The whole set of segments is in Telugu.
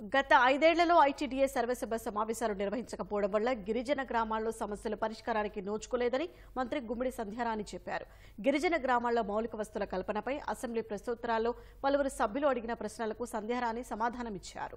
గత ఐదేళ్లలో ఐటీడీఏ సర్వసభ సమావేశాలు నిర్వహించకపోవడం వల్ల గిరిజన గ్రామాల్లో సమస్యల పరిష్కారానికి నోచుకోలేదని మంత్రి గుమ్మిడి సంధ్యారాణి చెప్పారు గిరిజన గ్రామాల్లో మౌలిక వస్తువుల కల్పనపై అసెంబ్లీ ప్రశ్నోత్తరాల్లో పలువురు సభ్యులు అడిగిన ప్రశ్నలకు సంధ్యారాణి సమాధానమిచ్చారు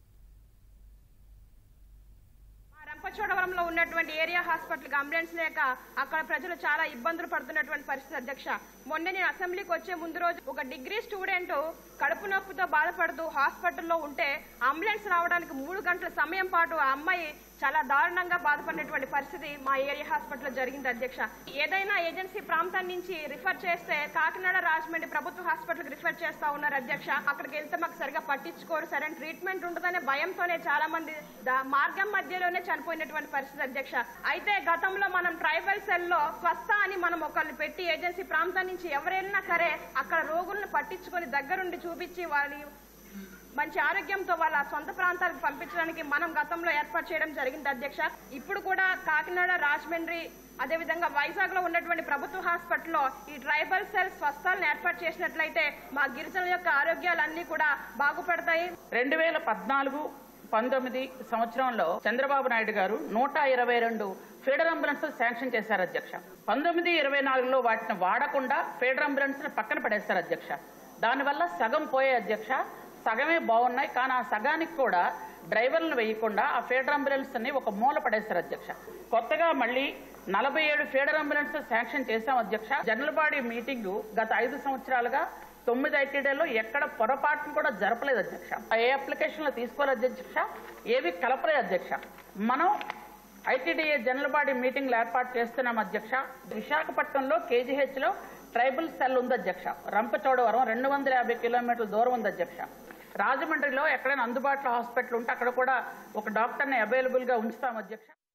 మా రంపచోడవరంలో ఉన్నటువంటి ఏరియా హాస్పిటల్కి అంబులెన్స్ లేక అక్కడ ప్రజలు చాలా ఇబ్బందులు పడుతున్నటువంటి పరిస్థితి అధ్యక్ష మొన్న నేను అసెంబ్లీకి వచ్చే ముందు రోజు ఒక డిగ్రీ స్టూడెంట్ కడుపు నొప్పితో బాధపడుతూ హాస్పిటల్లో ఉంటే అంబులెన్స్ రావడానికి మూడు గంటల సమయం పాటు ఆ అమ్మాయి చాలా దారుణంగా బాధపడినటువంటి పరిస్థితి మా ఏరియా హాస్పిటల్లో జరిగింది అధ్యక్ష ఏదైనా ఏజెన్సీ ప్రాంతం నుంచి రిఫర్ చేస్తే కాకినాడ రాజమండ్రి ప్రభుత్వ హాస్పిటల్కి రిఫర్ చేస్తా ఉన్నారు అధ్యక్ష అక్కడికి వెళ్తే మాకు సరిగా పట్టించుకోరు సరైన ట్రీట్మెంట్ ఉంటుందనే భయంతోనే చాలా మంది దా- మార్గం మధ్యలోనే చనిపోయినటువంటి పరిస్థితి అధ్యక్ష అయితే గతంలో మనం ట్రైబల్ సెల్ లో స్వస్థ అని మనం ఒకరిని పెట్టి ఏజెన్సీ ప్రాంతం నుంచి ఎవరైనా సరే అక్కడ రోగులను పట్టించుకొని దగ్గరుండి చూపించి వాళ్ళని మంచి ఆరోగ్యంతో వాళ్ళ సొంత ప్రాంతాలకు పంపించడానికి మనం గతంలో ఏర్పాటు చేయడం జరిగింది అధ్యక్ష ఇప్పుడు కూడా కాకినాడ రాజమండ్రి అదేవిధంగా వైజాగ్ లో ఉన్నటువంటి ప్రభుత్వ హాస్పిటల్లో ఈ ట్రైబల్ సెల్ స్వస్థాలను ఏర్పాటు చేసినట్లయితే మా గిరిజనుల యొక్క ఆరోగ్యాలన్నీ కూడా బాగుపడతాయి రెండు వేల పద్నాలుగు పంతొమ్మిది సంవత్సరంలో చంద్రబాబు నాయుడు గారు నూట ఇరవై రెండు ఫీడర్ అంబులెన్స్ శాంక్షన్ చేశారు అధ్యక్ష పంతొమ్మిది ఇరవై నాలుగులో వాటిని వాడకుండా ఫీడర్ అంబులెన్స్ పక్కన పడేశారు అధ్యక్ష దానివల్ల సగం పోయే అధ్యక్ష సగమే బాగున్నాయి కానీ ఆ సగానికి కూడా డ్రైవర్లను వేయకుండా ఆ ఫీడర్ అంబులెన్స్ ని ఒక మూల పడేశారు అధ్యక్ష కొత్తగా మళ్ళీ నలభై ఏడు ఫీడర్ అంబులెన్స్ శాంక్షన్ చేశాం అధ్యక్ష జనరల్ బాడీ మీటింగ్ గత ఐదు సంవత్సరాలుగా తొమ్మిది ఐటీడీలో ఎక్కడ పొరపాటును కూడా జరపలేదు అధ్యక్ష ఏ అప్లికేషన్లు తీసుకోలేదు అధ్యక్ష ఏవి కలపలేదు అధ్యక్ష మనం ఐటీడీఏ జనరల్ బాడీ మీటింగ్లు ఏర్పాటు చేస్తున్నాం అధ్యక్ష విశాఖపట్నంలో కేజీహెచ్ లో ట్రైబల్ సెల్ ఉంది అధ్యక్ష రంపచోడవరం రెండు వందల యాభై కిలోమీటర్ల దూరం ఉంది అధ్యక్ష రాజమండ్రిలో ఎక్కడైనా అందుబాటులో హాస్పిటల్ ఉంటే అక్కడ కూడా ఒక డాక్టర్ని అవైలబుల్ గా ఉంచుతాం అధ్యక్ష